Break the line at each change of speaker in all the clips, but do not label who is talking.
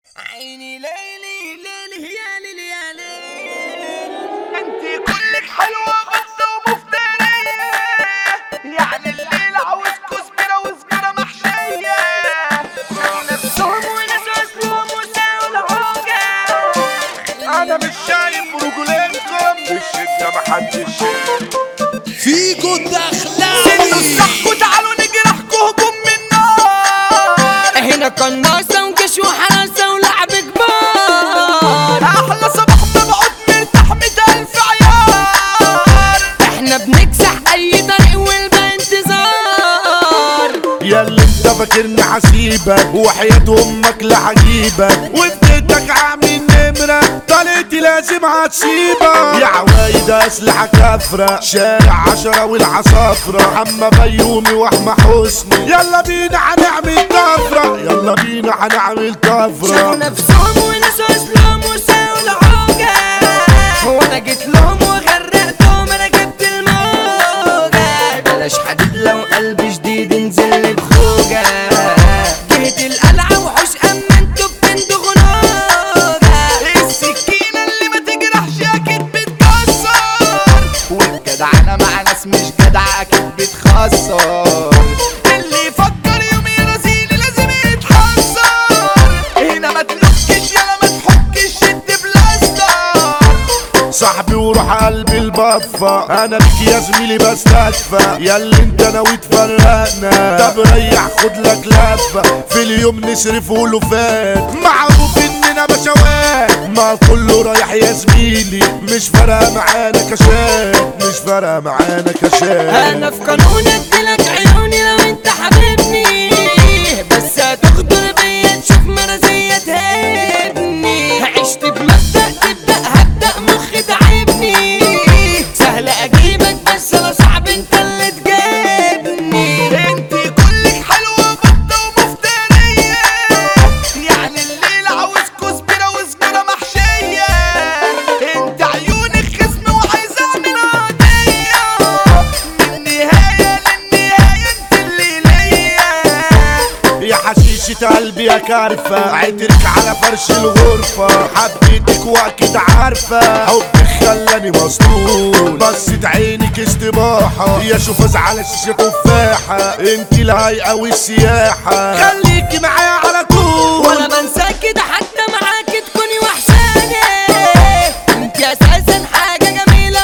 عيني ليلي ليلي يا ليلي يا ليل
انت كلك حلوة غصة ومفترية يعني الليل عاوز كزبرة وزبرة محشية
نفسهم وناس اسلوب وساوي العوجة
انا مش شايف رجولينكم الشدة محدش شايف
فيكو
سنوا
دخلاوي
الصح وتعالوا نجرحكوا هجوم من نار
هنا قناصة وكش وحراسة ولعب كبار
احلى صباح مبعوث مرتاح مية الف عيار
احنا بنكسح اي طريق والباقي انتظار
ياللي انت فاكرني حسيبك وحياة امك لحجيبك وفديتك عامل نمرة طلعتي لازم هتسيبك يا عوايد اسلحة كافرة شارع عشرة والعصافرة حما بيومي واحمى حسني يلا بينا هنعمل طفرة يلا بينا هنعمل
شافوا
طفرة
نفسهم وناس اسلوب وساوي العوجة هو انا جيت لهم وغرقتهم انا جبت الموجة بلاش حديد لو قلبي شديد انزل لي بخوجة جهة القلعة وحوش اما انتوا بتندغوا نوجة
السكينة اللي ما تجرحش اكيد بتكسر والجدعنة مع ناس مش جدعة اكيد بتخسر اللي يفكر يوم يرازيني لازم يتحسر هنا ما تلوكش يلا ما تحكش شد بلاستر
صاحبي وروح قلبي البفة انا بك يا زميلي بستكفى ياللي انت ناوي تفرقنا طب ريح خد لك لفة في اليوم نصرف ولوفات معروف اننا بشوات ما كله رايح يا زميلي مش فارقة معانا كشات مش فارقة معانا كشات
انا في قانون اديلك عيوني لو انت حبيبني بس هتغدر بيا تشوف مرازية تهبني عشت بمبدأ تبدأ هبدأ مخي تعبني سهل اجيبك بس انا صعب انت اللي تجيبني
انت كلك حلوة بطة ومفترية يعني الليل عاوز كزبرة وزبرة محشية انت عيونك خصم وعايز اعمل عادية من النهاية للنهاية انت اللي ليا
يا حشيشة قلبي يا كارفة عطرك على فرش الغرفة حبيتك واكيد عارفة حبك خلاني مسطول بصت عينك استباحة يا شوفز على شاشة تفاحة انت الهيئة والسياحة خليكي معايا على طول
وانا بنساك كده حتى معاك تكوني وحشاني انت اساسا حاجة جميلة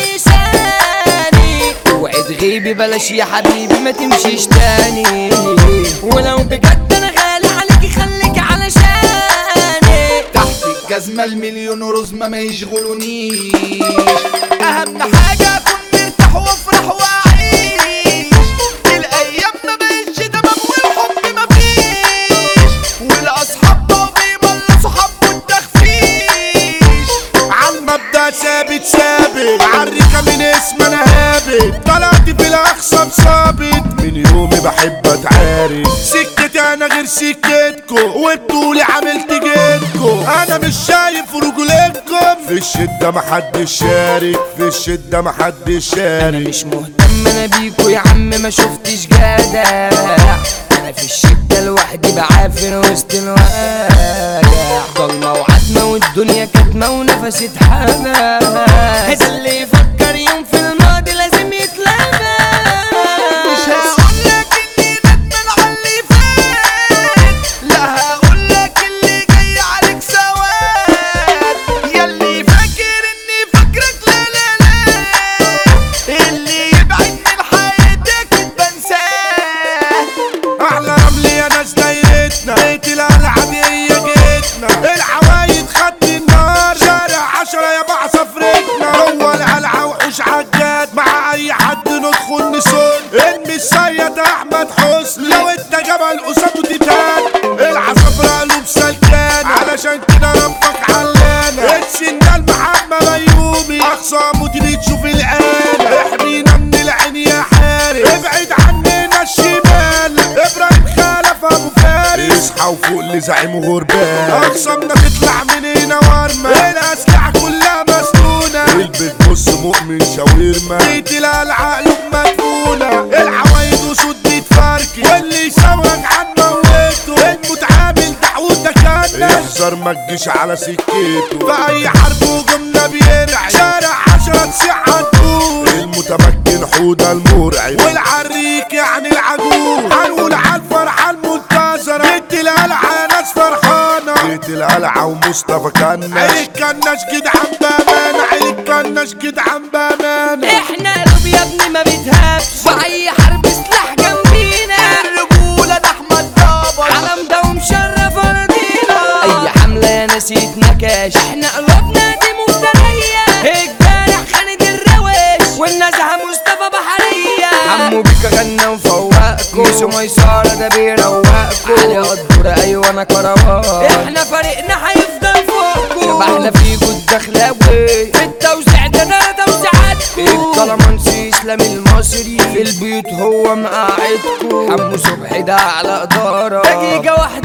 ومعيشاني اوعي تغيبي بلاش يا حبيبي ما تمشيش تاني ولو بجد انا غالي عليكي خليكي علشاني
تحت الجزمة المليون رزمة ما يشغلونيش أهم حاجة أكون مرتاح وأفرح وأعيش الأيام ما بقتش تمام والحب مفيش والأصحاب بقوا بيملصوا حب والتخفيش
عالمبدأ ثابت ثابت عالريكة من اسم انا هابت طلعت في الاخصم ثابت من يومي بحب اتعارك سكتي انا غير سكتكو وبتقولي عملت جيتكو انا مش شايف رجولتكم في الشدة محدش شارك في الشدة محدش
انا
شارك
مش مهتم انا بيكو يا عم ما شفتش جدع انا في الشدة لوحدي بعافر وسط الواجع ضلمة وعتمة والدنيا كاتمة ونفسي اتحبس هذا اللي يفكر يوم في الماضي لازم يتلبس
مش هقولك إني ندمان على اللي فات لا هقولك اللي جاي عليك سواد ياللي فاكر إني فاكرك لا لا لا اللي يبعد من حياتك بنساه
احلى رمل يا ناس دايرتنا بيت الالعاب هي جيتنا العوايد خد النار شارع عشرة يا بع سفرتنا جوه القلعة وحوش عجاد مع اي حد ندخل نسون ارمي السيد احمد حسني لو انت جبل قصاده تيتان العصافرة قلوب سلكان علشان كده ربك علانة السندال محمد ايوبي اخصامه دي بتشوف الآن احمينا من العين يا حارس ابعد عننا الشمال ابراهيم خلف ابو فارس اصحى وفوق لزعيم غربان اقسامنا تطلع من هنا ورمة الاسلحة كلها مسنونة البيت بص مؤمن شاورما بيت القلعة قلوب مدفونة العوايد وسود بيتفركي واللي يسوق عن موته المتعامل دعوتك انا احذر ما تجيش على سكته في اي حرب هجومنا بيرعي شارع عشرة تسيح هتقول المتمكن حوده المرعب والعريك يعني العجوز هنقول على الفرحة المنتظرة بنت القلعة يا ناس فرحانة بنت القلعة ومصطفى كناش عيلك كناش جدعان بأمانة عيلك كناش جدعان بأمانة
احنا قلوب يا ابني ما بتهابش في اي حرب سلاح جنبينا
الرجولة ده احمد دبر
علم ده ومشرف ارضينا اي حملة يا ناس يتنكش احنا قلوبنا دي مفترية الجارح خالد الروش والنزهة مصطفى بحرية عمو بيكا غنى وفوقكم ميسو ميسارة ده بيروقكم علي قدورة ايوه انا كروان احنا فريقنا هيفضل فوقكم احنا فيكوا الدخلاوي في التوزيع ده ده توزيعاتكم الطلمنسي اسلام المصري في البيوت هو مقاعدكم حمو صبحي ده على اداره دقيقة واحدة